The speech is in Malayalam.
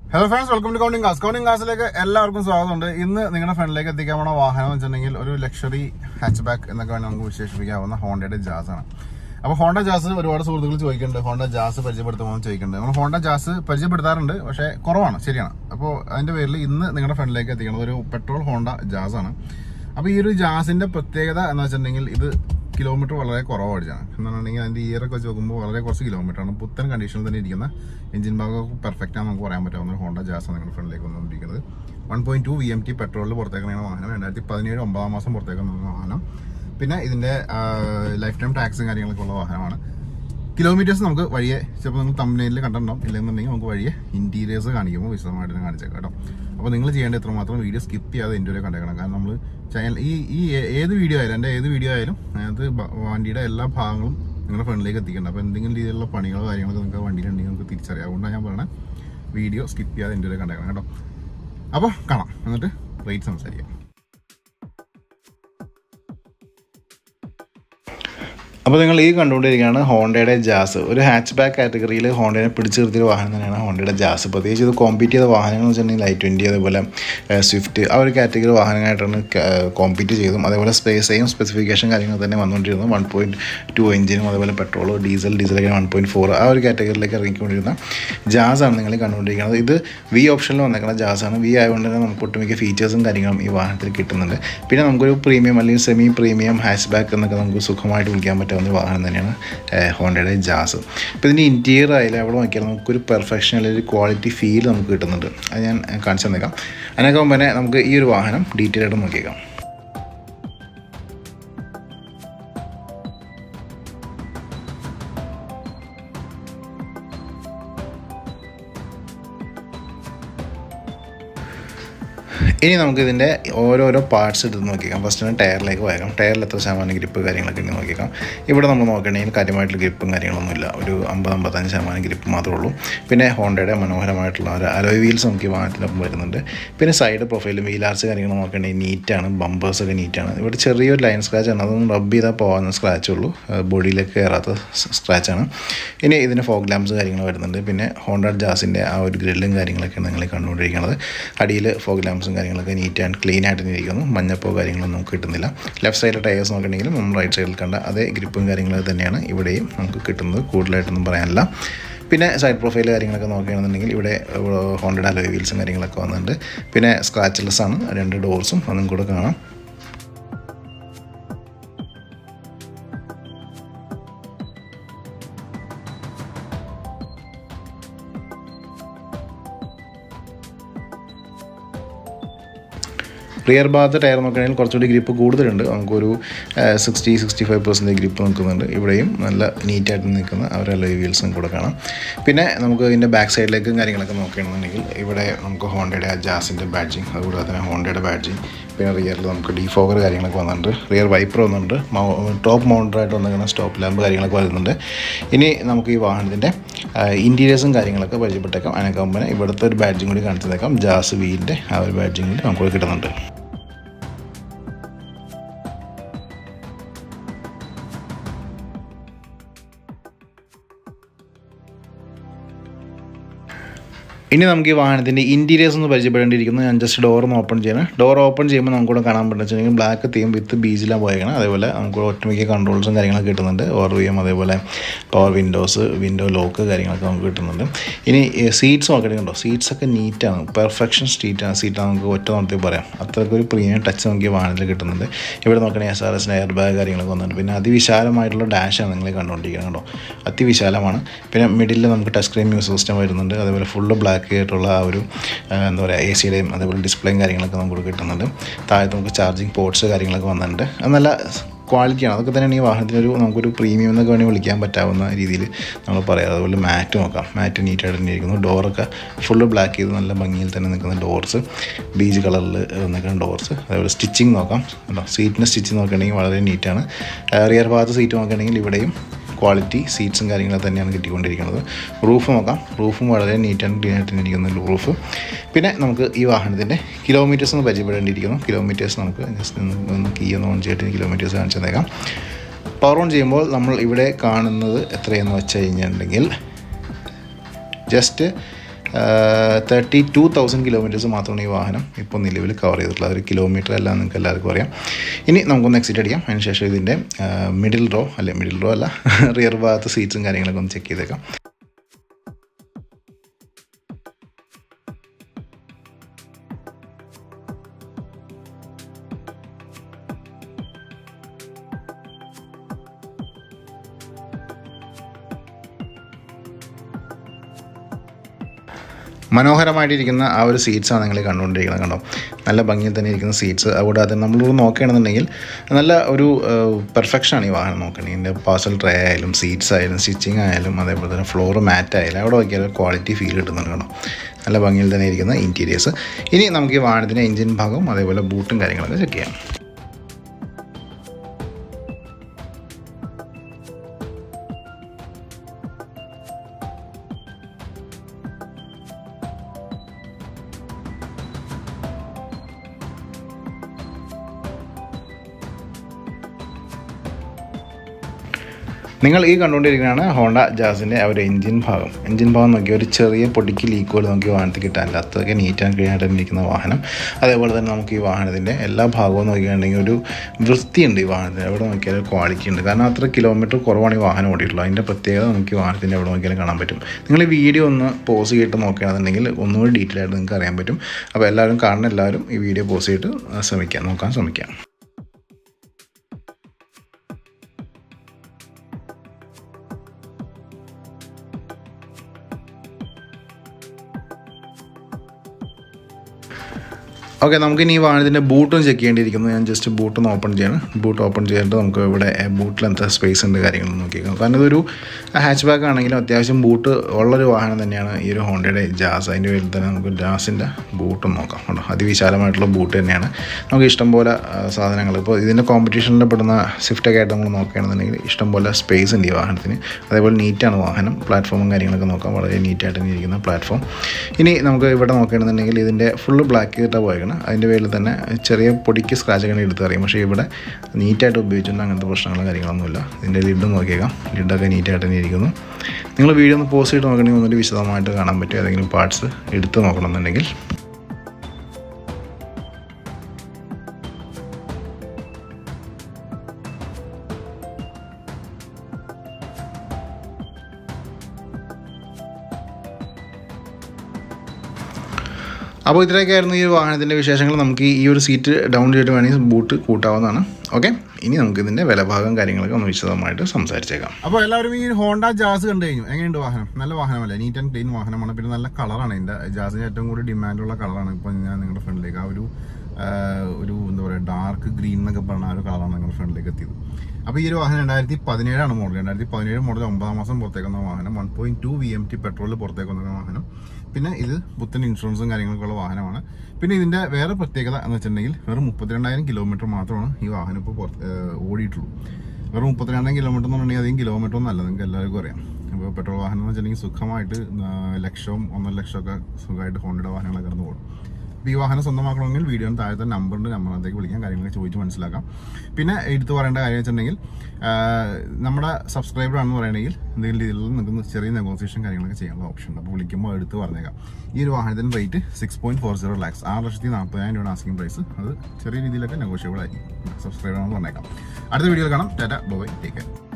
hello friends welcome to counting cars counting കാസിലേക്ക് എല്ലാവർക്കും സ്വാഗതമുണ്ട് ഇന്ന് നിങ്ങളുടെ ഫ്രണ്ടിലേക്ക് എത്തിക്കാൻ പോണ വാഹനം എന്ന് വെച്ചിട്ടുണ്ടെങ്കിൽ ഒരു ലക്ഷറി ഹാച്ച് ബാക്ക് എന്നൊക്കെ വേണം നമുക്ക് വിശേഷിപ്പിക്കാവുന്ന ഹോണ്ടയുടെ ജാസ് ആണ് അപ്പോൾ ഹോണ്ട ജാസ് ഒരുപാട് സുഹൃത്തുക്കൾ ചോദിക്കുന്നുണ്ട് ഹോണ്ട ജാസ് പരിചയപ്പെടുത്തുമ്പോൾ ചോദിക്കുന്നുണ്ട് നമ്മൾ ഹോണ്ട ജാസ് പരിചയപ്പെടുത്താറുണ്ട് പക്ഷേ കുറവാണ് ശരിയാണ് അപ്പോൾ അതിന്റെ പേരിൽ ഇന്ന് നിങ്ങളുടെ ഫ്രണ്ടിലേക്ക് എത്തിക്കുന്നത് ഒരു പെട്രോൾ ഹോണ്ട ജാസ് ആണ് അപ്പോൾ ഈ ഒരു ജാസിന്റെ പ്രത്യേകത എന്ന് വെച്ചിട്ടുണ്ടെങ്കിൽ ഇത് കിലോമീറ്റർ വളരെ കുറവാണ് എന്താണെന്നുണ്ടെങ്കിൽ അതിന്റെ ഇയർ ഒക്കെ വെച്ച് നോക്കുമ്പോൾ വളരെ കുറച്ച് കിലോമീറ്റർ ആണ് പുത്തൻ കണ്ടീഷനിൽ തന്നെ ഇരിക്കുന്ന എഞ്ചിൻ ഭാഗമൊക്കെ പെർഫെക്റ്റ് ആണ് നമുക്ക് പറയാൻ പറ്റാവുന്ന ഒരു ഹോണ്ട ജാസ് നിങ്ങളുടെ ഫ്രണ്ടിലേക്ക് വന്നുകൊണ്ടിരിക്കുന്നത് one point two V M T പെട്രോളിൽ പുറത്തേക്കുന്ന വാഹനം രണ്ടായിരത്തി പതിനേഴ് ഒമ്പതാം മാസം പുറത്തേക്ക് വന്ന വാഹനം പിന്നെ ഇതിന്റെ ലൈഫ് ടൈം ടാക്സും കാര്യങ്ങളൊക്കെ ഉള്ള വാഹനമാണ് കിലോമീറ്റേഴ്സ് നമുക്ക് വഴിയെ ചിലപ്പോൾ നിങ്ങൾ തമ്മിലിൽ കണ്ടിട്ടുണ്ടാവും ഇല്ലെന്നുണ്ടെങ്കിൽ നമുക്ക് വഴിയെ ഇന്റീരിയേഴ്സ് കാണിക്കുമ്പോൾ വിശദമായിട്ട് ഞാൻ കാണിച്ചേക്കാം കേട്ടോ അപ്പോൾ നിങ്ങൾ ചെയ്യേണ്ട എത്രമാത്രം വീഡിയോ സ്കിപ്പ് ചെയ്യാതെ എൻ്റെ വരെ കണ്ടേക്കണം കാരണം നമ്മൾ ചാനൽ ഈ ഈ ഏ- ഏത് വീഡിയോ ആയാലും എൻ്റെ ഏത് വീഡിയോ ആയാലും അതിനകത്ത് ബ- വണ്ടിയുടെ എല്ലാ ഭാഗങ്ങളും നിങ്ങളുടെ ഫ്രണ്ടിലേക്ക് എത്തിക്കണം അപ്പോൾ എന്തെങ്കിലും രീതിയിലുള്ള പണികളോ കാര്യങ്ങളൊക്കെ നിങ്ങൾക്ക് വണ്ടിയിലുണ്ടെങ്കിൽ നമുക്ക് തിരിച്ചറിയാം അതുകൊണ്ടാണ് ഞാൻ പറയണത് വീഡിയോ സ്കിപ്പ് ചെയ്യാതെ എൻ്റെ വരെ കണ്ടേക്കണം കേട്ടോ അപ്പോൾ കാണാം എന്നിട്ട് റേറ്റ് സംസാരിക്കാം അപ്പോൾ നിങ്ങൾ ഈ കണ്ടുകൊണ്ടിരിക്കുകയാണ് ഹോണ്ടയുടെ ജാസ് ഒരു ഹാച്ച് ബാക്ക് കാറ്റഗറിയിൽ ഹോണ്ടയെ പിടിച്ചു നിർത്തിയ വാഹനം തന്നെയാണ് ഹോണ്ടയുടെ ജാസ് പ്രത്യേകിച്ച് ഇത് കോമ്പീറ്റ് ചെയ്ത വാഹനങ്ങൾ എന്ന് വെച്ചിട്ടുണ്ടെങ്കിൽ ഐ ട്വൻറ്റി അതേപോലെ ഏഹ്, സ്വിഫ്റ്റ് ആ ഒരു കാറ്റഗറി വാഹനമായിട്ടാണ് കോമ്പീറ്റ് ചെയ്തതും അതേപോലെ സ്പേസ് സെയിം സ്പെസിഫിക്കേഷൻ കാര്യങ്ങൾ തന്നെ വന്നുകൊണ്ടിരുന്നു വൺ പോയിൻറ്റ് ടു എഞ്ചിനും അതേപോലെ പെട്രോളോ ഡീസൽ ഡീസലൊക്കെ വൺ പോയിൻറ്റ് ഫോർ ആ ഒരു കാറ്റഗറിയിലേക്ക് ഇറങ്ങിക്കൊണ്ടിരുന്ന ജാസാണ് നിങ്ങൾ ഈ കണ്ടുകൊണ്ടിരിക്കുന്നത് ഇത് വി ഓപ്ഷനിൽ വന്നേക്കുന്ന ജാസാണ് വി ആയതുകൊണ്ട് തന്നെ നമുക്ക് ഒട്ടുമിക്ക ഫീച്ചേഴ്സും കാര്യങ്ങളും ഈ വാഹനത്തിൽ കിട്ടുന്നുണ്ട് പിന്നെ നമുക്കൊരു പ്രീമിയം അല്ലെങ്കിൽ സെമി പ്രീമിയം ഹാച്ച് ബാക്ക് എന്നൊക്കെ നമുക്ക് സുഖമായിട്ട് വിളിക്കാൻ പറ്റാവുന്ന ഒരു വാഹനം തന്നെയാണ് ഏഹ്, ഹോണ്ടയുടെ ജാസ് ഇപ്പോൾ ഇതിൻ്റെ ഇൻറ്റീരിയർ ആയാലും അവിടെ നോക്കിയാൽ നമുക്കൊരു പെർഫെക്ഷൻ അല്ലെങ്കിൽ ഒരു ക്വാളിറ്റി ഫീൽ നമുക്ക് കിട്ടുന്നുണ്ട് അത് ഞാൻ ഏഹ്, കാണിച്ചു തന്നേക്കാം അതിനൊക്കെ മുമ്പ് തന്നെ നമുക്ക് ഈ ഒരു വാഹനം ഡീറ്റെയിൽ ആയിട്ട് നോക്കിയേക്കാം ഇനി നമുക്ക് ഇതിൻ്റെ ഓരോരോ പാർട്സ് എടുത്ത് നോക്കിക്കാം ഫസ്റ്റ് തന്നെ ടയറിലേക്ക് പോയേക്കാം ടയറിൽ എത്ര ശതമാനം ഗ്രിപ്പ് കാര്യങ്ങളൊക്കെ ഉണ്ടെന്ന് നോക്കിക്കാം ഇവിടെ നമ്മൾ നോക്കണമെങ്കിൽ കാര്യമായിട്ടുള്ള ഗ്രിപ്പും കാര്യങ്ങളൊന്നുമില്ല ഒരു അമ്പത് അമ്പത്തഞ്ച് ശതമാനം ഗ്രിപ്പ് മാത്രമേ ഉള്ളൂ പിന്നെ ഹോണ്ടയുടെ മനോഹരമായിട്ടുള്ള ഒരു അലോയ് വീൽസ് നമുക്ക് ഈ വാഹനത്തിനൊപ്പം വരുന്നുണ്ട് പിന്നെ സൈഡ് പ്രൊഫൈലും വീലാർച്ച് കാര്യങ്ങൾ നോക്കണമെങ്കിൽ നീറ്റാണ് ബമ്പേഴ്സൊക്കെ നീറ്റാണ് ഇവിടെ ചെറിയൊരു ലൈൻ സ്ക്രാച്ച് ആണ് അതൊന്നും റബ്ബ് ചെയ്താൽ പോകാവുന്ന സ്ക്രാച്ച് ഉള്ളൂ ബോഡിയിലേക്ക് കയറാത്ത സ്ക്രാച്ചാണ് ഇനി ഇതിന് ഫോഗ് ലാംപ്സ് കാര്യങ്ങൾ വരുന്നുണ്ട് പിന്നെ ഹോണ്ട ജാസിൻ്റെ ആ ഒരു ഗ്രില്ലും കാര്യങ്ങളൊക്കെയാണ് നിങ്ങൾ കണ്ടുകൊണ്ടിരിക്കുന്നത് അടിയിൽ ഫോഗ് ലാംപ്സും കാര്യങ്ങളൊക്കെ നീറ്റ് ആൻഡ് ക്ലീൻ ആയിട്ട് തന്നെ ഇരിക്കുന്നു മഞ്ഞപ്പോ കാര്യങ്ങളൊന്നും നമുക്ക് കിട്ടുന്നില്ല ലെഫ്റ്റ് സൈഡിലെ ടയേഴ്സ് നോക്കണമെങ്കിലും നമ്മൾ റൈറ്റ് സൈഡിൽ കണ്ട അതേ ഗ്രിപ്പും കാര്യങ്ങളും തന്നെയാണ് ഇവിടെയും നമുക്ക് കിട്ടുന്നത് കൂടുതലായിട്ടൊന്നും പറയാനില്ല പിന്നെ സൈഡ് പ്രൊഫൈൽ കാര്യങ്ങളൊക്കെ നോക്കുകയാണെന്നുണ്ടെങ്കിൽ ഇവിടെ ഹോണ്ടഡ് അലോയ് വീൽസും കാര്യങ്ങളൊക്കെ വന്നിട്ടുണ്ട് പിന്നെ സ്ക്രാച്ച്ലെസ് ആണ് രണ്ട് ഡോർസും അതും കൂടെ കാണാം റിയർ ഭാഗത്ത് ടയർ നോക്കുകയാണെങ്കിൽ കുറച്ചുകൂടി ഗ്രിപ്പ് കൂടുതലുണ്ട് നമുക്കൊരു sixty sixty five percentage grip നിൽക്കുന്നുണ്ട് ഇവിടെയും നല്ല നീറ്റായിട്ട് നിൽക്കുന്ന ആ ഒരു അലോയ് വീൽസും കൂടെ കാണാം പിന്നെ നമുക്ക് ഇതിൻ്റെ ബാക്ക് സൈഡിലേക്കും കാര്യങ്ങളൊക്കെ നോക്കുകയാണെന്നുണ്ടെങ്കിൽ ഇവിടെ നമുക്ക് ഹോണ്ടയുടെ ആ ജാസിൻ്റെ ബാഡ്ജിങ് അതുകൂടാതെ തന്നെ ഹോണ്ടയുടെ ബാഡ്ജിങ് പിന്നെ റിയറിൽ നമുക്ക് ഡീഫോഗർ കാര്യങ്ങളൊക്കെ വന്നിട്ടുണ്ട് റിയർ വൈപ്പർ വന്നിട്ടുണ്ട് ടോപ്പ് മൗണ്ടറായിട്ട് വന്നിരിക്കുന്ന സ്റ്റോപ്പ് ലാമ്പ് കാര്യങ്ങളൊക്കെ വരുന്നുണ്ട് ഇനി നമുക്ക് ഈ വാഹനത്തിൻ്റെ ഇൻറ്റീരിയേഴ്സും കാര്യങ്ങളൊക്കെ പരിചയപ്പെട്ടേക്കാം അതിനൊക്കെ മുമ്പേ ഇവിടുത്തെ ഒരു ബാഡ്ജിങ് കൂടി കാണിച്ചതേക്കാം ജാസ് വീലിൻ്റെ ആ ഒരു ബാഡ്ജിങ് കൂടി നമുക്ക് കിട്ടുന്നുണ്ട് ഇനി നമുക്ക് ഈ വാഹനത്തിൻ്റെ ഇൻറ്റീരിയേഴ്സ് ഒന്ന് പരിചയപ്പെടേണ്ടിയിരിക്കുന്നു ഞാൻ ജസ്റ്റ് ഡോർ ഒന്ന് ഓപ്പൺ ചെയ്യണം ഡോർ ഓപ്പൺ ചെയ്യുമ്പോൾ നമുക്കിവിടെ കാണാൻ പറ്റുന്ന വെച്ചിട്ടുണ്ടെങ്കിൽ ബ്ലാക്ക് തീം വിത്ത് ബീജിലാണ് പോയേക്കണം അതേപോലെ നമുക്ക് ഒട്ടുമിക്ക കൺട്രോൾസും കാര്യങ്ങളൊക്കെ കിട്ടുന്നുണ്ട് ഓർ വി എം അതേപോലെ പവർ വിൻഡോസ് വിൻഡോ ലോക്ക് കാര്യങ്ങളൊക്കെ നമുക്ക് കിട്ടുന്നുണ്ട് ഇനി സീറ്റ്സ് നോക്കണമെങ്കിലുണ്ടോ സീറ്റ്സ് ഒക്കെ നീറ്റാണ് പെർഫെക്ഷൻ സീറ്റാണ് സീറ്റാണ് നമുക്ക് ഒറ്റ നോക്കി പറയാം അത്രയ്ക്ക് ഒരു പ്രീമിയം ടച്ച് നമുക്ക് ഈ വാഹനത്തിൽ കിട്ടുന്നുണ്ട് ഇവിടെ നോക്കണമെങ്കിൽ എസ് ആർ എസിൻ്റെ എയർ ബാഗ് കാര്യങ്ങളൊക്കെ വന്നിട്ടുണ്ട് പിന്നെ അതിവിശാലമായിട്ടുള്ള ഡാഷാണ് നിങ്ങൾ കണ്ടുകൊണ്ടിരിക്കുന്നത് കേട്ടോ അതിവിശാലമാണ് പിന്നെ മിഡിൽ നമുക്ക് ടച്ച് സ്ക്രീൻ മ്യൂസിക് സിസ്റ്റം വരുന്നുണ്ട് അതേപോലെ ഫുള്ള് ബ്ലാക്ക് ആയിട്ടുള്ള ആ ഒരു ആ, എന്താ പറയുക എ സിയുടെയും അതേപോലെ ഡിസ്പ്ലേയും കാര്യങ്ങളൊക്കെ നമുക്ക് കിട്ടുന്നുണ്ട് താഴത്ത് നമുക്ക് ചാർജിങ് പോർട്സ് കാര്യങ്ങളൊക്കെ വന്നിട്ടുണ്ട് അത് നല്ല ക്വാളിറ്റിയാണ് അതൊക്കെ തന്നെയാണ് ഈ വാഹനത്തിനൊരു നമുക്കൊരു പ്രീമിയം എന്നൊക്കെ വേണമെങ്കിൽ വിളിക്കാൻ പറ്റാവുന്ന രീതിയിൽ നമ്മൾ പറയാം അതുപോലെ മാറ്റ് നോക്കാം മാറ്റ് നീറ്റായിട്ട് തന്നെ ഇരിക്കുന്നു ഡോറൊക്കെ ഫുള്ള് ബ്ലാക്ക് ചെയ്ത് നല്ല ഭംഗിയിൽ തന്നെ നിൽക്കുന്ന ഡോർസ് ബീജ് കളറിൽ നിൽക്കുന്ന ഡോർസ് അതേപോലെ സ്റ്റിച്ചിങ് നോക്കാം കേട്ടോ സീറ്റിൻ്റെ സ്റ്റിച്ച് നോക്കുകയാണെങ്കിൽ വളരെ നീറ്റാണ് റിയർ ഭാഗത്ത് സീറ്റ് നോക്കുകയാണെങ്കിൽ ഇവിടെയും ക്വാളിറ്റി സീറ്റ്സും കാര്യങ്ങളും തന്നെയാണ് കിട്ടിക്കൊണ്ടിരിക്കുന്നത് റൂഫ് നോക്കാം റൂഫും വളരെ നീറ്റ് ആൻഡ് ക്ലീൻ ആയിട്ട് ഇരിക്കുന്ന റൂഫ് പിന്നെ നമുക്ക് ഈ വാഹനത്തിൻ്റെ കിലോമീറ്റേഴ്സ് ഒന്ന് പരിചയപ്പെടേണ്ടിയിരിക്കുന്നു കിലോമീറ്റേഴ്സ് നമുക്ക് ജസ്റ്റ് ഒന്ന് കീ ഒന്ന് ഓൺ ചെയ്തിട്ട് കിലോമീറ്റേഴ്സ് കാണിച്ചു തന്നേക്കാം പവർ ഓൺ ചെയ്യുമ്പോൾ നമ്മൾ ഇവിടെ കാണുന്നത് എത്രയെന്ന് വെച്ച് കഴിഞ്ഞിട്ടുണ്ടെങ്കിൽ just thirty two thousand kilometres മാത്രമാണ് ഈ വാഹനം ഇപ്പോൾ നിലവിൽ കവർ ചെയ്തിട്ടുള്ളത് ഒരു കിലോമീറ്റർ എല്ലാം നിങ്ങൾക്ക് എല്ലാവർക്കും അറിയാം ഇനി നമുക്കൊന്ന് എക്സിറ്റ് അടിക്കാം അതിനുശേഷം ഇതിൻ്റെ മിഡിൽ റോ അല്ലെ മിഡിൽ റോ അല്ല റിയർ ഭാഗത്ത് സീറ്റ്സും കാര്യങ്ങളൊക്കെ ഒന്ന് ചെക്ക് ചെയ്തേക്കാം മനോഹരമായിട്ടിരിക്കുന്ന ആ ഒരു സീറ്റ്സാണ് നിങ്ങൾ കണ്ടുകൊണ്ടിരിക്കുന്നത് കണ്ടോ നല്ല ഭംഗിയിൽ തന്നെ ഇരിക്കുന്ന സീറ്റ്സ് അതുകൂടാതെ നമ്മളൊരു നോക്കുകയാണെന്നുണ്ടെങ്കിൽ നല്ല ഒരു പെർഫെക്ഷനാണ് ഈ വാഹനം നോക്കണേ ഇതിൻ്റെ പാർസൽ ട്രേ ആയാലും സീറ്റ്സ് ആയാലും സ്റ്റിച്ചിങ് ആയാലും അതേപോലെ തന്നെ ഫ്ലോർ മാറ്റ് ആയാലും അവിടെ നോക്കിയാൽ ക്വാളിറ്റി ഫീൽ കിട്ടുന്നുണ്ട് കേട്ടോ നല്ല ഭംഗിയിൽ തന്നെ ഇരിക്കുന്ന ഇൻറ്റീരിയേഴ്സ് ഇനി നമുക്ക് ഈ വാഹനത്തിൻ്റെ എഞ്ചിൻ ഭാഗവും അതേപോലെ ബൂട്ടും കാര്യങ്ങളൊക്കെ ചെക്ക് ചെയ്യാം നിങ്ങൾ ഈ കണ്ടുകൊണ്ടിരിക്കുന്നതാണ് ഹോണ്ട ജാസിൻ്റെ ആ ഒരു എഞ്ചിൻ ഭാഗം എഞ്ചിൻ ഭാഗം നോക്കി ഒരു ചെറിയ പൊടിക്ക് ലീക്കുകൾ നോക്കി വാഹനത്തിൽ കിട്ടാനില്ല അത്രയ്ക്ക് നീറ്റ് ആൻഡ് ക്ലീൻ ആയിട്ട് ഇരിക്കുന്ന വാഹനം അതേപോലെ തന്നെ നമുക്ക് ഈ വാഹനത്തിൻ്റെ എല്ലാ ഭാഗവും നോക്കുകയാണെങ്കിൽ ഒരു വൃത്തിയുണ്ട് ഈ വാഹനത്തിന് എവിടെ നോക്കിയാലും ക്വാളിറ്റി ഉണ്ട് കാരണം അത്ര കിലോമീറ്റർ കുറവാണ് ഈ വാഹനം ഓടിയിട്ടുള്ളത് അതിൻ്റെ പ്രത്യേകത നമുക്ക് ഈ വാഹനത്തിൻ്റെ എവിടെ നോക്കിയാലും കാണാൻ പറ്റും നിങ്ങൾ ഈ വീഡിയോ ഒന്ന് പോസ് ചെയ്തിട്ട് നോക്കുകയാണെന്നുണ്ടെങ്കിൽ ഒന്നുകൂടി ഡീറ്റെയിൽ ആയിട്ട് നിങ്ങൾക്ക് അറിയാൻ പറ്റും അപ്പോൾ എല്ലാവരും കാണുന്ന എല്ലാവരും ഈ വീഡിയോ പോസ് ചെയ്തിട്ട് ശ്രമിക്കാം നോക്കാൻ ശ്രമിക്കാം ഓക്കെ നമുക്കിനി ഈ വാഹനത്തിൻ്റെ ബൂട്ടും ചെക്ക് ചെയ്യേണ്ടിയിരിക്കുന്നു ഞാൻ ജസ്റ്റ് ബൂട്ടൊന്ന് ഓപ്പൺ ചെയ്യണം ബൂട്ട് ഓപ്പൺ ചെയ്തിട്ട് നമുക്ക് ഇവിടെ ബൂട്ടിൽ എന്താ സ്പേസ് ഉണ്ട് കാര്യങ്ങൾ നോക്കിയേക്കാം കാരണം ഇതൊരു ഹാച്ച് ബാക്ക് ആണെങ്കിലും അത്യാവശ്യം ബൂട്ട് ഉള്ളൊരു വാഹനം തന്നെയാണ് ഈ ഒരു ഹോണ്ടയുടെ ജാസ് അതിൻ്റെ പേരിൽ തന്നെ നമുക്ക് ജാസിൻ്റെ ബൂട്ടും നോക്കാം കേട്ടോ അതിവിശാലമായിട്ടുള്ള ബൂട്ട് തന്നെയാണ് നമുക്ക് ഇഷ്ടംപോലെ സാധനങ്ങൾ ഇപ്പോൾ ഇതിൻ്റെ കോമ്പറ്റീഷനിൽ പെടുന്ന സ്വിഫ്റ്റൊക്കെ ആയിട്ട് നമ്മൾ നോക്കുകയാണെന്നുണ്ടെങ്കിൽ ഇഷ്ടംപോലെ സ്പേസ് ഉണ്ട് ഈ വാഹനത്തിന് അതേപോലെ നീറ്റാണ് വാഹനം പ്ലാറ്റ്ഫോമും കാര്യങ്ങളൊക്കെ നോക്കാം വളരെ നീറ്റായിട്ട് തന്നെ ഇരിക്കുന്ന പ്ലാറ്റ്ഫോം ഇനി നമുക്ക് ഇവിടെ നോക്കുകയാണെന്നുണ്ടെങ്കിൽ ഇതിൻ്റെ ഫുള്ള് ബ്ലാക്ക് ചെയ്തിട്ടാണ് പോയേക്കണം അതിൻ്റെ പേരിൽ തന്നെ ചെറിയ പൊടിക്ക് സ്ക്രാച്ചൊക്കെ എടുത്ത് അറിയാം പക്ഷേ ഇവിടെ നീറ്റായിട്ട് ഉപയോഗിച്ചിട്ടുണ്ട് അങ്ങനത്തെ പ്രശ്നങ്ങളും കാര്യങ്ങളൊന്നുമില്ല ഇതിൻ്റെ ലിഡ് നോക്കിയേക്കാം ലിഡൊക്കെ നീറ്റായിട്ട് തന്നെ ഇരിക്കുന്നു നിങ്ങൾ വീഡിയോ ഒന്ന് പോസ്റ്റ് ചെയ്ത് നോക്കണമെങ്കിൽ ഒന്നുകൂടി വിശദമായിട്ട് കാണാൻ പറ്റും ഏതെങ്കിലും പാർട്സ് എടുത്ത് നോക്കണമെന്നുണ്ടെങ്കിൽ അപ്പോൾ ഇത്രയൊക്കെയായിരുന്നു ഈ വാഹനത്തിൻ്റെ വിശേഷങ്ങൾ നമുക്ക് ഈ ഒരു സീറ്റ് ഡൗൺ ചെയ്തിട്ട് വേണമെങ്കിൽ ബൂട്ട് കൂട്ടാവുന്നതാണ് ഓക്കെ ഇനി നമുക്ക് ഇതിൻ്റെ വിലഭാഗം കാര്യങ്ങളൊക്കെ ഒന്ന് വിശദമായിട്ട് സംസാരിച്ചേക്കാം അപ്പോൾ എല്ലാവരും ഈ ഹോണ്ട ജാസ് കണ്ടു കഴിഞ്ഞു എങ്ങനെയുണ്ട് വാഹനം നല്ല വാഹനമല്ലേ നീറ്റ് ആൻഡ് ക്ലീൻ വാഹനമാണ് പിന്നെ നല്ല കളറാണ് ഇതിൻ്റെ ജാസിന് ഏറ്റവും കൂടുതൽ ഡിമാൻഡുള്ള കളറാണ് ഇപ്പോൾ ഞാൻ നിങ്ങളുടെ ഫ്രണ്ടിലേക്ക് ആ ഒരു ഒരു എന്താ പറയുക ഡാർക്ക് ഗ്രീൻ എന്നൊക്കെ പറഞ്ഞ ആ ഒരു കളറാണ് നിങ്ങളുടെ ഫ്രണ്ടിലേക്ക് എത്തിയത് അപ്പോൾ ഈ ഒരു വാഹനം രണ്ടായിരത്തി പതിനേഴാണ് മോഡൽ രണ്ടായിരത്തി പതിനേഴ് മോഡൽ ഒമ്പതാം മാസം പുറത്തേക്കുന്ന വാഹനം one point two V M T പെട്രോളിൽ പുറത്തേക്ക് വന്ന വാഹനം പിന്നെ ഇത് പുത്തൻ ഇൻഷുറൻസും കാര്യങ്ങളൊക്കെ ഉള്ള വാഹനമാണ് പിന്നെ ഇതിന്റെ വേറെ പ്രത്യേകത എന്ന് വെച്ചിട്ടുണ്ടെങ്കിൽ വെറും മുപ്പത്തിരണ്ടായിരം കിലോമീറ്റർ മാത്രമാണ് ഈ വാഹനം ഇപ്പോൾ ഓടിയിട്ടുള്ളൂ വെറും മുപ്പത്തിരണ്ടായിരം കിലോമീറ്റർ എന്ന് പറഞ്ഞിട്ടുണ്ടെങ്കിൽ അധികം കിലോമീറ്റർ ഒന്നല്ല നിങ്ങൾക്ക് എല്ലാവർക്കും അറിയാം അപ്പോൾ പെട്രോൾ വാഹനം എന്ന് വെച്ചിട്ടുണ്ടെങ്കിൽ സുഖമായിട്ട് ലക്ഷവും ഒന്നര ലക്ഷമൊക്കെ സുഖമായിട്ട് ഹോണ്ടയുടെ വാഹനങ്ങളൊക്കെ കടന്നു പോകും അപ്പോൾ ഈ വാഹനം സ്വന്തമാക്കണമെങ്കിൽ വീഡിയോന് താഴത്തെ നമ്പറുണ്ട് നമ്പറിനകത്തേക്ക് വിളിക്കാം കാര്യങ്ങളൊക്കെ ചോദിച്ച് മനസ്സിലാക്കാം പിന്നെ എടുത്തു പറയേണ്ട കാര്യം വെച്ചിട്ടുണ്ടെങ്കിൽ നമ്മുടെ സബ്സ്ക്രൈബർ ആണെന്ന് പറയണമെങ്കിൽ എന്തെങ്കിലും രീതിയിലുള്ള നിങ്ങൾക്ക് ചെറിയ നെഗോസിയേഷൻ കാര്യങ്ങളൊക്കെ ചെയ്യാനുള്ള ഓപ്ഷൻ ഉണ്ട് അപ്പോൾ വിളിക്കുമ്പോൾ എടുത്ത് പറഞ്ഞേക്കാം ഈ ഒരു വാഹനത്തിൻ്റെ rate six point four zero lakhs ആറ് ലക്ഷത്തി നാൽപ്പതിനായിരം രൂപ ആസ്കിംഗ് പ്രൈസ് അത് ചെറിയ രീതിയിലൊക്കെ നെഗോഷ്യബിൾ ആയിരിക്കും സബ്സ്ക്രൈബർ ആണെന്ന് പറഞ്ഞേക്കാം അടുത്ത വീഡിയോയിൽ കാണാം ടാറ്റ ബൈ ടേക്ക് കെയർ